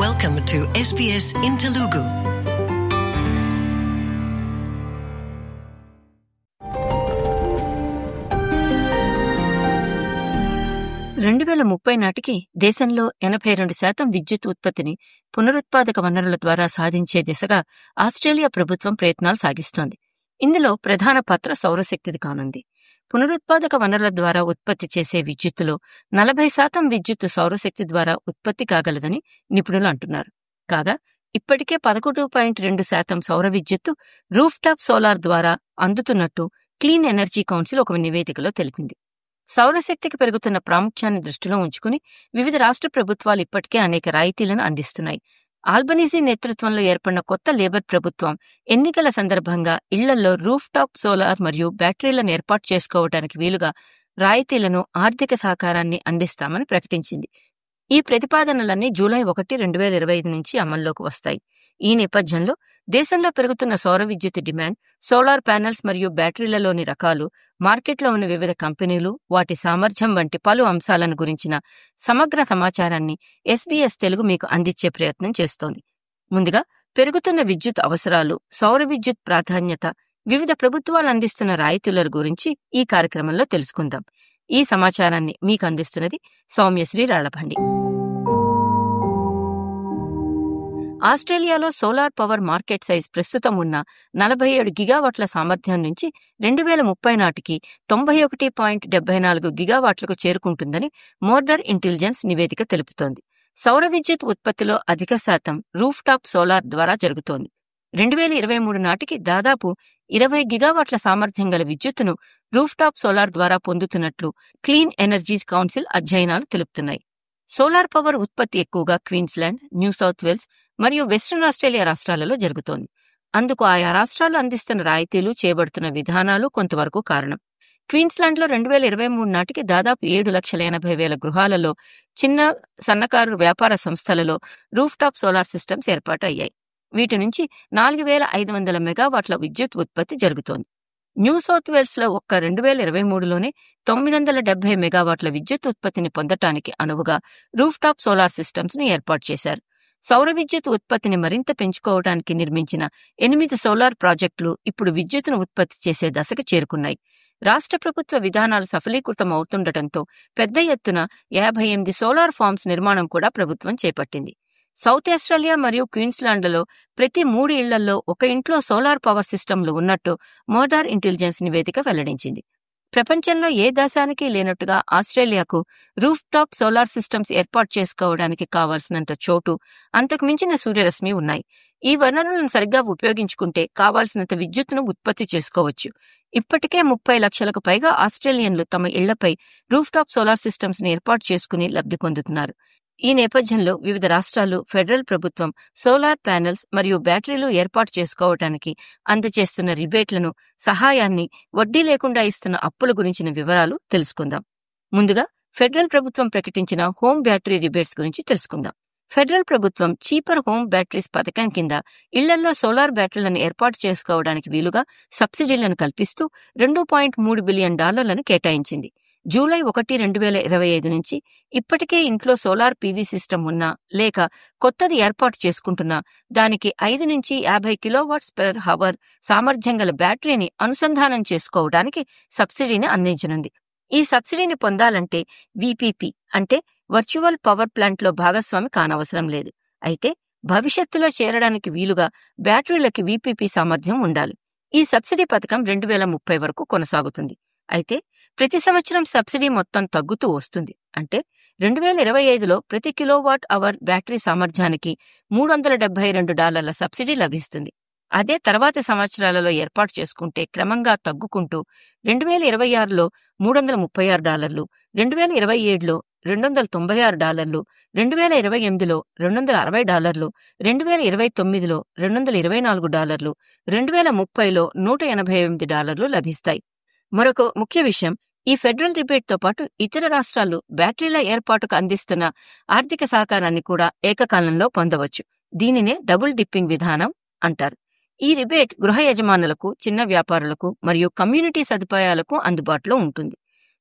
Welcome to SBS in Telugu. రెండు వేల ముప్పై నాటికి దేశంలో ఎనభై రెండు శాతం విద్యుత్ ఉత్పత్తిని పునరుత్పాదక వనరుల ద్వారా సాధించే దిశగా ఆస్ట్రేలియా ప్రభుత్వం ప్రయత్నాలు సాగిస్తోంది ఇందులో ప్రధాన పాత్ర సౌరశక్తిది కానుంది పునరుత్పాదక వనరుల ద్వారా ఉత్పత్తి చేసే విద్యుత్తులో నలభై శాతం విద్యుత్తు సౌరశక్తి ద్వారా ఉత్పత్తి కాగలదని నిపుణులు అంటున్నారు కాగా ఇప్పటికే పదకొండు పాయింట్ రెండు శాతం సౌర విద్యుత్తు రూఫ్ టాప్ సోలార్ ద్వారా అందుతున్నట్టు క్లీన్ ఎనర్జీ కౌన్సిల్ ఒక నివేదికలో తెలిపింది సౌరశక్తికి పెరుగుతున్న ప్రాముఖ్యాన్ని దృష్టిలో ఉంచుకుని వివిధ రాష్ట్ర ప్రభుత్వాలు ఇప్పటికే అనేక రాయితీలను అందిస్తున్నాయి ఆల్బనీజీ నేతృత్వంలో ఏర్పడిన కొత్త లేబర్ ప్రభుత్వం ఎన్నికల సందర్భంగా ఇళ్లలో రూఫ్ టాప్ సోలార్ మరియు బ్యాటరీలను ఏర్పాటు చేసుకోవడానికి వీలుగా రాయితీలను ఆర్థిక సహకారాన్ని అందిస్తామని ప్రకటించింది ఈ ప్రతిపాదనలన్నీ జూలై ఒకటి రెండు వేల ఇరవై ఐదు నుంచి అమల్లోకి వస్తాయి ఈ నేపథ్యంలో దేశంలో పెరుగుతున్న సౌర విద్యుత్ డిమాండ్ సోలార్ ప్యానెల్స్ మరియు బ్యాటరీలలోని రకాలు మార్కెట్లో ఉన్న వివిధ కంపెనీలు వాటి సామర్థ్యం వంటి పలు అంశాలను గురించిన సమగ్ర సమాచారాన్ని ఎస్బీఎస్ తెలుగు మీకు అందించే ప్రయత్నం చేస్తోంది ముందుగా పెరుగుతున్న విద్యుత్ అవసరాలు సౌర విద్యుత్ ప్రాధాన్యత వివిధ ప్రభుత్వాలు అందిస్తున్న రాయితీల గురించి ఈ కార్యక్రమంలో తెలుసుకుందాం ఈ సమాచారాన్ని మీకు అందిస్తున్నది సౌమ్యశ్రీ రాళ్లభండి ఆస్ట్రేలియాలో సోలార్ పవర్ మార్కెట్ సైజ్ ప్రస్తుతం ఉన్న నలభై ఏడు గిగావాట్ల సామర్థ్యం నుంచి రెండు వేల ముప్పై నాటికి తొంభై ఒకటి పాయింట్ డెబ్బై నాలుగు గిగావాట్లకు చేరుకుంటుందని మోర్డర్ ఇంటెలిజెన్స్ నివేదిక తెలుపుతోంది సౌర విద్యుత్ ఉత్పత్తిలో అధిక శాతం రూఫ్ టాప్ సోలార్ ద్వారా జరుగుతోంది రెండు వేల ఇరవై మూడు నాటికి దాదాపు ఇరవై గిగావాట్ల సామర్థ్యం గల విద్యుత్తును రూఫ్ టాప్ సోలార్ ద్వారా పొందుతున్నట్లు క్లీన్ ఎనర్జీస్ కౌన్సిల్ అధ్యయనాలు తెలుపుతున్నాయి సోలార్ పవర్ ఉత్పత్తి ఎక్కువగా క్వీన్స్లాండ్ న్యూ సౌత్ వేల్స్ మరియు వెస్ట్రన్ ఆస్ట్రేలియా రాష్ట్రాలలో జరుగుతోంది అందుకు ఆయా రాష్ట్రాలు అందిస్తున్న రాయితీలు చేపడుతున్న విధానాలు కొంతవరకు కారణం క్వీన్స్లాండ్లో రెండు వేల ఇరవై మూడు నాటికి దాదాపు ఏడు లక్షల ఎనభై వేల గృహాలలో చిన్న సన్నకారు వ్యాపార సంస్థలలో రూఫ్ టాప్ సోలార్ సిస్టమ్స్ ఏర్పాటు అయ్యాయి వీటి నుంచి నాలుగు వేల ఐదు వందల మెగావాట్ల విద్యుత్ ఉత్పత్తి జరుగుతోంది న్యూ సౌత్ వేల్స్ లో ఒక్క రెండు వేల ఇరవై మూడులోనే తొమ్మిది వందల డెబ్బై మెగావాట్ల విద్యుత్ ఉత్పత్తిని పొందటానికి అనువుగా రూఫ్ టాప్ సోలార్ సిస్టమ్స్ ను ఏర్పాటు చేశారు సౌర విద్యుత్ ఉత్పత్తిని మరింత పెంచుకోవడానికి నిర్మించిన ఎనిమిది సోలార్ ప్రాజెక్టులు ఇప్పుడు విద్యుత్తును ఉత్పత్తి చేసే దశకు చేరుకున్నాయి రాష్ట్ర ప్రభుత్వ విధానాలు సఫలీకృతం అవుతుండటంతో పెద్ద ఎత్తున యాభై ఎనిమిది సోలార్ ఫార్మ్స్ నిర్మాణం కూడా ప్రభుత్వం చేపట్టింది సౌత్ ఆస్ట్రేలియా మరియు క్వీన్స్లాండ్లలో ప్రతి మూడు ఇళ్లలో ఒక ఇంట్లో సోలార్ పవర్ సిస్టంలు ఉన్నట్టు మోటార్ ఇంటెలిజెన్స్ నివేదిక వెల్లడించింది ప్రపంచంలో ఏ దేశానికి లేనట్టుగా ఆస్ట్రేలియాకు రూఫ్ టాప్ సోలార్ సిస్టమ్స్ ఏర్పాటు చేసుకోవడానికి కావాల్సినంత చోటు అంతకు మించిన సూర్యరశ్మి ఉన్నాయి ఈ వనరులను సరిగ్గా ఉపయోగించుకుంటే కావాల్సినంత విద్యుత్తును ఉత్పత్తి చేసుకోవచ్చు ఇప్పటికే ముప్పై లక్షలకు పైగా ఆస్ట్రేలియన్లు తమ ఇళ్లపై రూఫ్ టాప్ సోలార్ సిస్టమ్స్ ని ఏర్పాటు చేసుకుని లబ్ధి పొందుతున్నారు ఈ నేపథ్యంలో వివిధ రాష్ట్రాలు ఫెడరల్ ప్రభుత్వం సోలార్ ప్యానెల్స్ మరియు బ్యాటరీలు ఏర్పాటు చేసుకోవటానికి అందజేస్తున్న రిబేట్లను సహాయాన్ని వడ్డీ లేకుండా ఇస్తున్న అప్పుల గురించిన వివరాలు తెలుసుకుందాం ముందుగా ఫెడరల్ ప్రభుత్వం ప్రకటించిన హోమ్ బ్యాటరీ రిబేట్స్ గురించి తెలుసుకుందాం ఫెడరల్ ప్రభుత్వం చీపర్ హోమ్ బ్యాటరీస్ పథకం కింద ఇళ్లలో సోలార్ బ్యాటరీలను ఏర్పాటు చేసుకోవడానికి వీలుగా సబ్సిడీలను కల్పిస్తూ రెండు పాయింట్ మూడు బిలియన్ డాలర్లను కేటాయించింది జూలై ఒకటి రెండు వేల ఇరవై ఐదు నుంచి ఇప్పటికే ఇంట్లో సోలార్ పీవీ సిస్టమ్ ఉన్నా లేక కొత్తది ఏర్పాటు చేసుకుంటున్నా దానికి ఐదు నుంచి యాభై కిలోవాట్స్ పెర్ హవర్ సామర్థ్యం గల బ్యాటరీని అనుసంధానం చేసుకోవడానికి సబ్సిడీని అందించనుంది ఈ సబ్సిడీని పొందాలంటే విపిపి అంటే వర్చువల్ పవర్ ప్లాంట్లో భాగస్వామి కానవసరం లేదు అయితే భవిష్యత్తులో చేరడానికి వీలుగా బ్యాటరీలకి విపిపి సామర్థ్యం ఉండాలి ఈ సబ్సిడీ పథకం రెండు వేల ముప్పై వరకు కొనసాగుతుంది అయితే ప్రతి సంవత్సరం సబ్సిడీ మొత్తం తగ్గుతూ వస్తుంది అంటే రెండు వేల ఇరవై ఐదులో ప్రతి కిలోవాట్ అవర్ బ్యాటరీ సామర్థ్యానికి మూడు వందల డెబ్బై రెండు డాలర్ల సబ్సిడీ లభిస్తుంది అదే తర్వాతి సంవత్సరాలలో ఏర్పాటు చేసుకుంటే క్రమంగా తగ్గుకుంటూ రెండు వేల ఇరవై ఆరులో మూడు వందల ముప్పై ఆరు డాలర్లు రెండు వేల ఇరవై ఏడులో రెండు వందల తొంభై ఆరు డాలర్లు రెండు వేల ఇరవై ఎనిమిదిలో రెండు వందల అరవై డాలర్లు రెండు వేల ఇరవై తొమ్మిదిలో రెండు వందల ఇరవై నాలుగు డాలర్లు రెండు వేల ముప్పైలో నూట ఎనభై ఎనిమిది డాలర్లు లభిస్తాయి మరొక ముఖ్య విషయం ఈ ఫెడరల్ రిబేట్తో పాటు ఇతర రాష్ట్రాలు బ్యాటరీల ఏర్పాటుకు అందిస్తున్న ఆర్థిక సహకారాన్ని కూడా ఏకకాలంలో పొందవచ్చు దీనినే డబుల్ డిప్పింగ్ విధానం అంటారు ఈ రిబేట్ గృహ యజమానులకు చిన్న వ్యాపారులకు మరియు కమ్యూనిటీ సదుపాయాలకు అందుబాటులో ఉంటుంది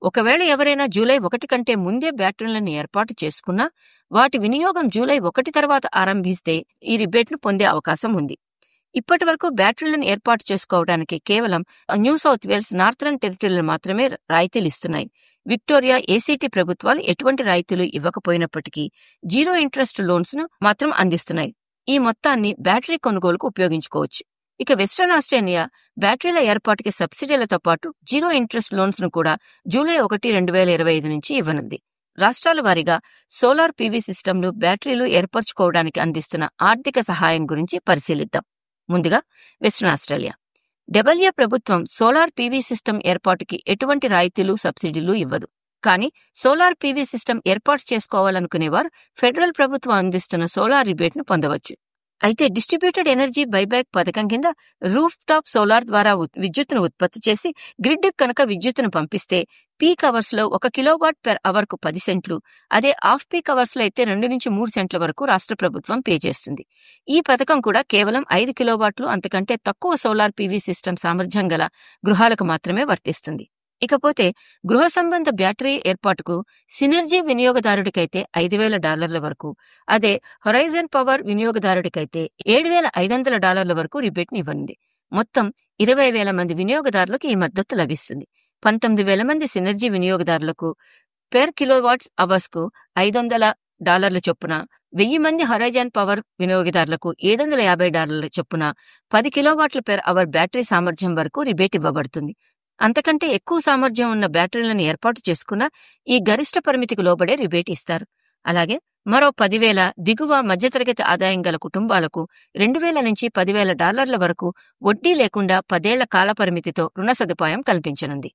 ఒకవేళ ఎవరైనా జూలై ఒకటి కంటే ముందే బ్యాటరీలను ఏర్పాటు చేసుకున్నా వాటి వినియోగం జూలై ఒకటి తర్వాత ఆరంభిస్తే ఈ రిబేట్ను పొందే అవకాశం ఉంది ఇప్పటి వరకు బ్యాటరీలను ఏర్పాటు చేసుకోవడానికి కేవలం న్యూ సౌత్ వేల్స్ నార్థరన్ టెరిటరీలు మాత్రమే రాయితీలు ఇస్తున్నాయి విక్టోరియా ఏసీటీ ప్రభుత్వాలు ఎటువంటి రాయితీలు ఇవ్వకపోయినప్పటికీ జీరో ఇంట్రెస్ట్ లోన్స్ ను మాత్రం అందిస్తున్నాయి ఈ మొత్తాన్ని బ్యాటరీ కొనుగోలుకు ఉపయోగించుకోవచ్చు ఇక వెస్ట్రన్ ఆస్ట్రేలియా బ్యాటరీల ఏర్పాటుకి సబ్సిడీలతో పాటు జీరో ఇంట్రెస్ట్ లోన్స్ ను కూడా జూలై ఒకటి రెండు వేల ఇరవై ఐదు నుంచి ఇవ్వనుంది రాష్ట్రాల వారీగా సోలార్ పీవీ సిస్టంలు బ్యాటరీలు ఏర్పరచుకోవడానికి అందిస్తున్న ఆర్థిక సహాయం గురించి పరిశీలిద్దాం ముందుగా వెస్ట్రన్ ఆస్ట్రేలియా డబ్ల్యూ ప్రభుత్వం సోలార్ పీవీ సిస్టమ్ ఏర్పాటుకి ఎటువంటి రాయితీలు సబ్సిడీలు ఇవ్వదు కానీ సోలార్ పీవీ సిస్టమ్ ఏర్పాటు చేసుకోవాలనుకునేవారు ఫెడరల్ ప్రభుత్వం అందిస్తున్న సోలార్ రిబేట్ ను పొందవచ్చు అయితే డిస్ట్రిబ్యూటెడ్ ఎనర్జీ బైబ్యాక్ పథకం కింద రూఫ్ టాప్ సోలార్ ద్వారా ఉత్- విద్యుత్తును ఉత్పత్తి చేసి గ్రిడ్ కనుక విద్యుత్తును పంపిస్తే పీక్ అవర్స్ లో ఒక కిలోవాట్ పెర్ అవర్ కు పది సెంట్లు అదే ఆఫ్ పీక్ అవర్స్ లో అయితే రెండు నుంచి మూడు సెంట్ల వరకు రాష్ట్ర ప్రభుత్వం పే చేస్తుంది ఈ పథకం కూడా కేవలం ఐదు కిలోవాట్లు అంతకంటే తక్కువ సోలార్ పీవీ సిస్టమ్ సామర్థ్యం గల గృహాలకు మాత్రమే వర్తిస్తుంది ఇకపోతే గృహ సంబంధ బ్యాటరీ ఏర్పాటుకు సినర్జీ వినియోగదారుడికైతే ఐదు వేల డాలర్ల వరకు అదే హొరైజన్ పవర్ వినియోగదారుడికైతే ఏడు వేల ఐదు వందల డాలర్ల వరకు రిబేట్ని ఇవ్వనుంది మొత్తం ఇరవై వేల మంది వినియోగదారులకు ఈ మద్దతు లభిస్తుంది పంతొమ్మిది వేల మంది సినర్జీ వినియోగదారులకు పెర్ కిలోవాట్స్ అవర్స్ కు ఐదు వందల డాలర్ల చొప్పున వెయ్యి మంది హొరైజన్ పవర్ వినియోగదారులకు ఏడు వందల యాభై డాలర్ల చొప్పున పది కిలోవాట్ల పెర్ అవర్ బ్యాటరీ సామర్థ్యం వరకు రిబేట్ ఇవ్వబడుతుంది అంతకంటే ఎక్కువ సామర్థ్యం ఉన్న బ్యాటరీలను ఏర్పాటు చేసుకున్న ఈ గరిష్ట పరిమితికి లోబడే రిబేట్ ఇస్తారు అలాగే మరో పదివేల దిగువ మధ్యతరగతి ఆదాయం గల కుటుంబాలకు రెండు వేల నుంచి పదివేల డాలర్ల వరకు వడ్డీ లేకుండా పదేళ్ల కాల పరిమితితో రుణ సదుపాయం కల్పించనుంది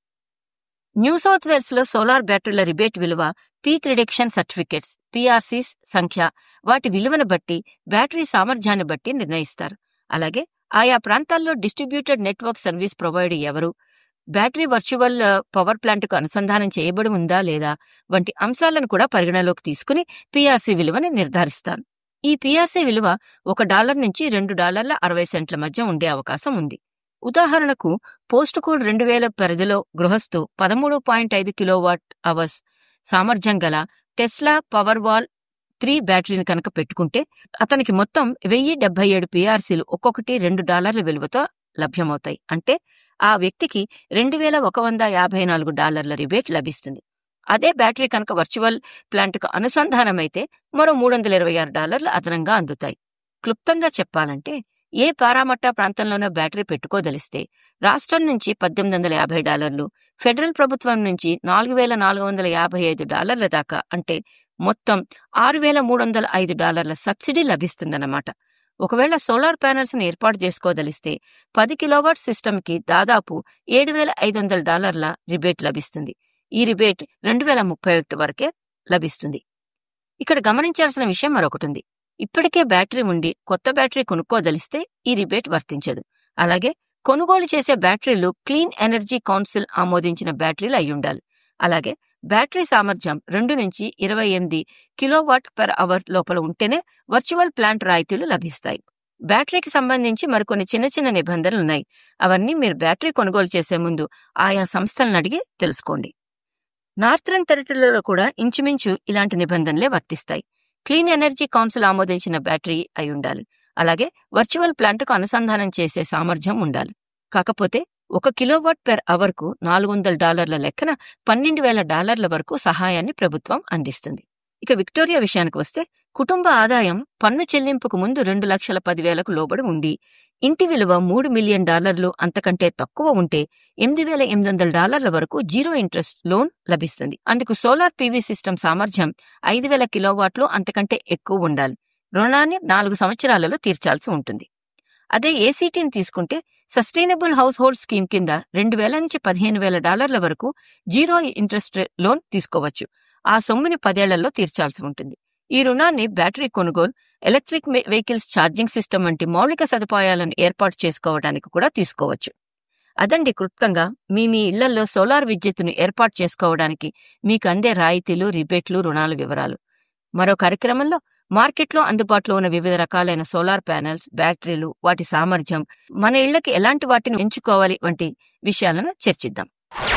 న్యూ సౌత్ వేల్స్ లో సోలార్ బ్యాటరీల రిబేట్ విలువ పీక్ రిడక్షన్ సర్టిఫికెట్స్ పిఆర్సీస్ సంఖ్య వాటి విలువను బట్టి బ్యాటరీ సామర్థ్యాన్ని బట్టి నిర్ణయిస్తారు అలాగే ఆయా ప్రాంతాల్లో డిస్ట్రిబ్యూటెడ్ నెట్వర్క్ సర్వీస్ ప్రొవైడర్ ఎవరు బ్యాటరీ వర్చువల్ ఆ, పవర్ ప్లాంట్కు అనుసంధానం చేయబడి ఉందా లేదా వంటి అంశాలను కూడా పరిగణలోకి తీసుకుని పీఆర్సీ విలువని నిర్ధారిస్తారు ఈ పీఆర్సీ విలువ ఒక డాలర్ నుంచి రెండు డాలర్ల అరవై సెంట్ల మధ్య ఉండే అవకాశం ఉంది ఉదాహరణకు పోస్ట్ కోడ్ రెండు వేల పరిధిలో గృహస్థు పదమూడు పాయింట్ ఐదు కిలోవాట్ అవర్స్ సామర్థ్యం గల టెస్లా పవర్ వాల్ త్రీ బ్యాటరీని కనుక పెట్టుకుంటే అతనికి మొత్తం వెయ్యి డెబ్బై ఏడు పీఆర్సీలు ఒక్కొక్కటి రెండు డాలర్ల విలువతో లభ్యమవుతాయి అంటే ఆ వ్యక్తికి రెండు వేల ఒక వంద యాభై నాలుగు డాలర్ల రిబేట్ లభిస్తుంది అదే బ్యాటరీ కనుక వర్చువల్ ప్లాంట్కు అనుసంధానమైతే మరో మూడు వందల ఇరవై ఆరు డాలర్లు అదనంగా అందుతాయి క్లుప్తంగా చెప్పాలంటే ఏ పారామట్టా ప్రాంతంలోనో బ్యాటరీ పెట్టుకోదలిస్తే రాష్ట్రం నుంచి పద్దెనిమిది వందల యాభై డాలర్లు ఫెడరల్ ప్రభుత్వం నుంచి నాలుగు వేల నాలుగు వందల యాభై ఐదు డాలర్ల దాకా అంటే మొత్తం ఆరు వేల మూడు వందల ఐదు డాలర్ల సబ్సిడీ లభిస్తుందన్నమాట ఒకవేళ సోలార్ ప్యానెల్స్ ని ఏర్పాటు చేసుకోదలిస్తే పది కిలోవాట్ సిస్టమ్ కి దాదాపు ఏడు వేల ఐదు వందల డాలర్ల రిబేట్ లభిస్తుంది ఈ రిబేట్ రెండు వేల ముప్పై ఒకటి వరకే లభిస్తుంది ఇక్కడ గమనించాల్సిన విషయం మరొకటి ఉంది ఇప్పటికే బ్యాటరీ ఉండి కొత్త బ్యాటరీ కొనుక్కోదలిస్తే ఈ రిబేట్ వర్తించదు అలాగే కొనుగోలు చేసే బ్యాటరీలు క్లీన్ ఎనర్జీ కౌన్సిల్ ఆమోదించిన బ్యాటరీలు అయి ఉండాలి అలాగే బ్యాటరీ సామర్థ్యం రెండు నుంచి ఇరవై ఎనిమిది కిలోవాట్ పెర్ అవర్ లోపల ఉంటేనే వర్చువల్ ప్లాంట్ రాయితీలు లభిస్తాయి బ్యాటరీకి సంబంధించి మరికొన్ని చిన్న చిన్న నిబంధనలు ఉన్నాయి అవన్నీ మీరు బ్యాటరీ కొనుగోలు చేసే ముందు ఆయా సంస్థలను అడిగి తెలుసుకోండి నార్థరన్ టెరిటరీలో కూడా ఇంచుమించు ఇలాంటి నిబంధనలే వర్తిస్తాయి క్లీన్ ఎనర్జీ కౌన్సిల్ ఆమోదించిన బ్యాటరీ అయి ఉండాలి అలాగే వర్చువల్ ప్లాంట్కు అనుసంధానం చేసే సామర్థ్యం ఉండాలి కాకపోతే ఒక కిలోవాట్ పెర్ అవర్ కు నాలుగు వందల డాలర్ల లెక్కన పన్నెండు వేల డాలర్ల వరకు సహాయాన్ని ప్రభుత్వం అందిస్తుంది ఇక విక్టోరియా విషయానికి వస్తే కుటుంబ ఆదాయం పన్ను చెల్లింపుకు ముందు రెండు లక్షల పదివేలకు లోబడి ఉండి ఇంటి విలువ మూడు మిలియన్ డాలర్లు అంతకంటే తక్కువ ఉంటే ఎనిమిది వేల ఎనిమిది వందల డాలర్ల వరకు జీరో ఇంట్రెస్ట్ లోన్ లభిస్తుంది అందుకు సోలార్ పీవీ సిస్టమ్ సామర్థ్యం ఐదు వేల కిలోవాట్లు అంతకంటే ఎక్కువ ఉండాలి రుణాన్ని నాలుగు సంవత్సరాలలో తీర్చాల్సి ఉంటుంది అదే ఏసీటీని తీసుకుంటే సస్టైనబుల్ హౌస్ హోల్డ్ స్కీమ్ కింద రెండు వేల నుంచి పదిహేను వేల డాలర్ల వరకు జీరో ఇంట్రెస్ట్ లోన్ తీసుకోవచ్చు ఆ సొమ్ముని పదేళ్లలో తీర్చాల్సి ఉంటుంది ఈ రుణాన్ని బ్యాటరీ కొనుగోలు ఎలక్ట్రిక్ మే- వెహికల్స్ ఛార్జింగ్ సిస్టమ్ వంటి మౌలిక సదుపాయాలను ఏర్పాటు చేసుకోవడానికి కూడా తీసుకోవచ్చు అదండి క్లుప్తంగా మీ మీ ఇళ్లలో సోలార్ విద్యుత్తును ఏర్పాటు చేసుకోవడానికి మీకు అందే రాయితీలు రిబేట్లు రుణాల వివరాలు మరో కార్యక్రమంలో మార్కెట్లో అందుబాటులో ఉన్న వివిధ రకాలైన సోలార్ ప్యానెల్స్ బ్యాటరీలు వాటి సామర్థ్యం మన ఇళ్లకి ఎలాంటి వాటిని ఎంచుకోవాలి వంటి విషయాలను చర్చిద్దాం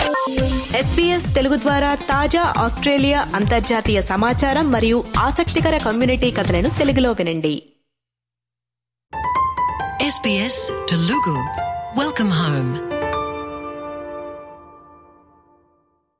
ఎస్పీఎస్ తెలుగు ద్వారా తాజా ఆస్ట్రేలియా అంతర్జాతీయ సమాచారం మరియు ఆసక్తికర కమ్యూనిటీ కథలను తెలుగులో వినండి SBS Telugu. Welcome home.